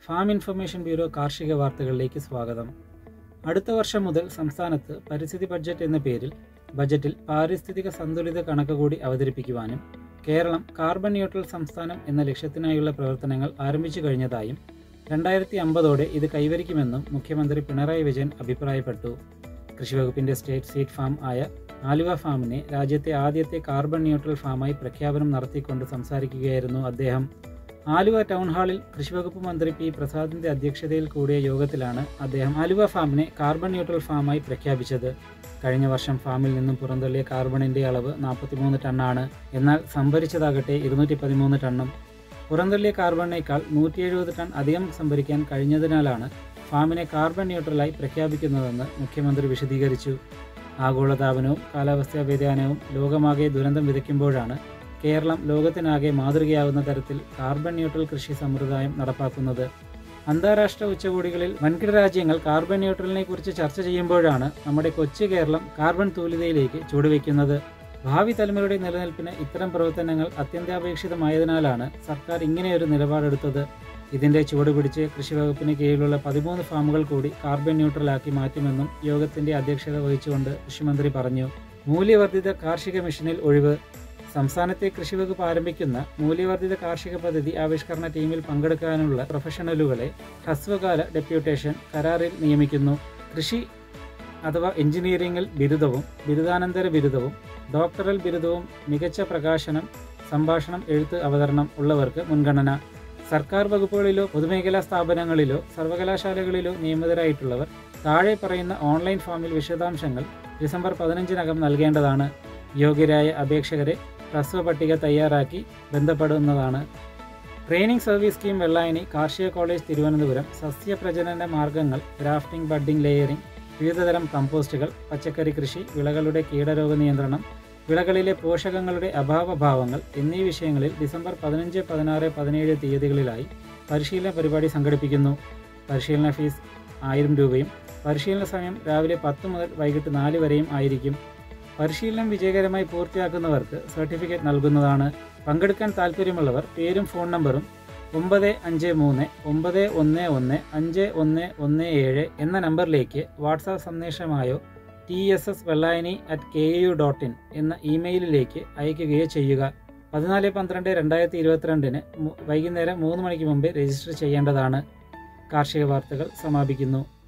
farm information bureau കാർഷിക വാർത്തകളിലേക്ക് സ്വാഗതം അടുത്ത വർഷം മുതൽ സംസ്ഥാനത്ത് പരിസ്ഥിതി ബഡ്ജറ്റ് എന്ന പേരിൽ ബജറ്റിൽ പാരിസ്ഥിതിക സന്തുലിത കണക്ക് കൂടി അവതരിപ്പിക്കുവാനും കേരളം കാർബൺ ന്യൂട്രൽ സംസ്ഥാനം എന്ന ലക്ഷ്യത്തിനായുള്ള പ്രവർത്തനങ്ങൾ ആരംഭിച്ചു കഴിഞ്ഞതായും രണ്ടായിരത്തി അമ്പതോടെ ഇത് കൈവരിക്കുമെന്നും മുഖ്യമന്ത്രി പിണറായി വിജയൻ അഭിപ്രായപ്പെട്ടു കൃഷിവകുപ്പിന്റെ സ്റ്റേറ്റ് സീഡ് ഫാം ആയ ആലുവ ഫാമിനെ രാജ്യത്തെ ആദ്യത്തെ കാർബൺ ന്യൂട്രൽ ഫാമായി പ്രഖ്യാപനം നടത്തിക്കൊണ്ട് സംസാരിക്കുകയായിരുന്നു അദ്ദേഹം ആലുവ ടൗൺ ഹാളിൽ കൃഷിവകുപ്പ് മന്ത്രി പി പ്രസാദിന്റെ അധ്യക്ഷതയിൽ കൂടിയ യോഗത്തിലാണ് അദ്ദേഹം ആലുവ ഫാമിനെ കാർബൺ ന്യൂട്രൽ ഫാമായി പ്രഖ്യാപിച്ചത് കഴിഞ്ഞ വർഷം ഫാമിൽ നിന്നും പുറന്തള്ളിയ കാർബണിന്റെ അളവ് നാൽപ്പത്തിമൂന്ന് ടണ്ണാണ് എന്നാൽ സംഭരിച്ചതാകട്ടെ ഇരുന്നൂറ്റി പതിമൂന്ന് ടണ്ണും പുറന്തള്ളിയ കാർബണിനേക്കാൾ നൂറ്റി എഴുപത് ടൺ അധികം സംഭരിക്കാൻ കഴിഞ്ഞതിനാലാണ് ഫാമിനെ കാർബൺ ന്യൂട്രലായി പ്രഖ്യാപിക്കുന്നതെന്ന് മുഖ്യമന്ത്രി വിശദീകരിച്ചു ആഗോളതാപനവും കാലാവസ്ഥാ വ്യതിയാനവും ലോകമാകെ ദുരന്തം വിതയ്ക്കുമ്പോഴാണ് കേരളം ലോകത്തിനാകെ മാതൃകയാവുന്ന തരത്തിൽ കാർബൺ ന്യൂട്രൽ കൃഷി സമ്പ്രദായം നടപ്പാക്കുന്നത് അന്താരാഷ്ട്ര ഉച്ചകോടികളിൽ വൻകിട രാജ്യങ്ങൾ കാർബൺ ന്യൂട്രലിനെ കുറിച്ച് ചർച്ച ചെയ്യുമ്പോഴാണ് നമ്മുടെ കൊച്ചു കേരളം കാർബൺ തൂലിതയിലേക്ക് ചുവടുവെക്കുന്നത് ഭാവി തലമുറയുടെ നിലനിൽപ്പിന് ഇത്തരം പ്രവർത്തനങ്ങൾ അത്യന്താപേക്ഷിതമായതിനാലാണ് സർക്കാർ ഇങ്ങനെയൊരു നിലപാടെടുത്തത് ഇതിന്റെ ചുവടുപിടിച്ച് കൃഷിവകുപ്പിന് കീഴിലുള്ള പതിമൂന്ന് ഫാമുകൾ കൂടി കാർബൺ ന്യൂട്രലാക്കി മാറ്റുമെന്നും യോഗത്തിന്റെ അധ്യക്ഷത വഹിച്ചുകൊണ്ട് കൃഷിമന്ത്രി പറഞ്ഞു മൂല്യവർദ്ധിത കാർഷിക മിഷനിൽ ഒഴിവ് സംസ്ഥാനത്തെ കൃഷിവകുപ്പ് ആരംഭിക്കുന്ന മൂല്യവർദ്ധിത കാർഷിക പദ്ധതി ആവിഷ്കരണ ടീമിൽ പങ്കെടുക്കാനുള്ള പ്രൊഫഷണലുകളെ ഹ്രസ്വകാല ഡെപ്യൂട്ടേഷൻ കരാറിൽ നിയമിക്കുന്നു കൃഷി അഥവാ എഞ്ചിനീയറിംഗിൽ ബിരുദവും ബിരുദാനന്തര ബിരുദവും ഡോക്ടറൽ ബിരുദവും മികച്ച പ്രകാശനം സംഭാഷണം എഴുത്ത് അവതരണം ഉള്ളവർക്ക് മുൻഗണന സർക്കാർ വകുപ്പുകളിലോ പൊതുമേഖലാ സ്ഥാപനങ്ങളിലോ സർവകലാശാലകളിലോ നിയമിതരായിട്ടുള്ളവർ താഴെ പറയുന്ന ഓൺലൈൻ ഫോമിൽ വിശദാംശങ്ങൾ ഡിസംബർ പതിനഞ്ചിനകം നൽകേണ്ടതാണ് യോഗ്യരായ അപേക്ഷകരെ ഹ്രസ്വ പട്ടിക തയ്യാറാക്കി ബന്ധപ്പെടുന്നതാണ് ട്രെയിനിംഗ് സർവീസ് സ്കീം വെള്ളായണി കാർഷിക കോളേജ് തിരുവനന്തപുരം സസ്യപ്രജനന മാർഗങ്ങൾ ഗ്രാഫ്റ്റിംഗ് ബഡ്ഡിംഗ് ലെയറിംഗ് വിവിധതരം കമ്പോസ്റ്റുകൾ പച്ചക്കറി കൃഷി വിളകളുടെ കീടരോഗ നിയന്ത്രണം വിളകളിലെ പോഷകങ്ങളുടെ അഭാവഭാവങ്ങൾ എന്നീ വിഷയങ്ങളിൽ ഡിസംബർ പതിനഞ്ച് പതിനാറ് പതിനേഴ് തീയതികളിലായി പരിശീലന പരിപാടി സംഘടിപ്പിക്കുന്നു പരിശീലന ഫീസ് ആയിരം രൂപയും പരിശീലന സമയം രാവിലെ പത്ത് മുതൽ വൈകിട്ട് നാല് വരെയും ആയിരിക്കും പരിശീലനം വിജയകരമായി പൂർത്തിയാക്കുന്നവർക്ക് സർട്ടിഫിക്കറ്റ് നൽകുന്നതാണ് പങ്കെടുക്കാൻ താൽപ്പര്യമുള്ളവർ പേരും ഫോൺ നമ്പറും ഒമ്പത് അഞ്ച് മൂന്ന് ഒമ്പത് ഒന്ന് ഒന്ന് അഞ്ച് ഒന്ന് ഒന്ന് ഏഴ് എന്ന നമ്പറിലേക്ക് വാട്സാപ്പ് സന്ദേശമായോ T S S Vellayani at K U dot in എന്ന ഇമെയിലിലേക്ക് അയക്കുകയോ ചെയ്യുക പതിനാല് പന്ത്രണ്ട് രണ്ടായിരത്തി ഇരുപത്തിരണ്ടിന് വൈകുന്നേരം മൂന്ന് മണിക്ക് മുമ്പ് രജിസ്റ്റർ ചെയ്യേണ്ടതാണ് കാർഷിക വാർത്തകൾ സമാപിക്കുന്നു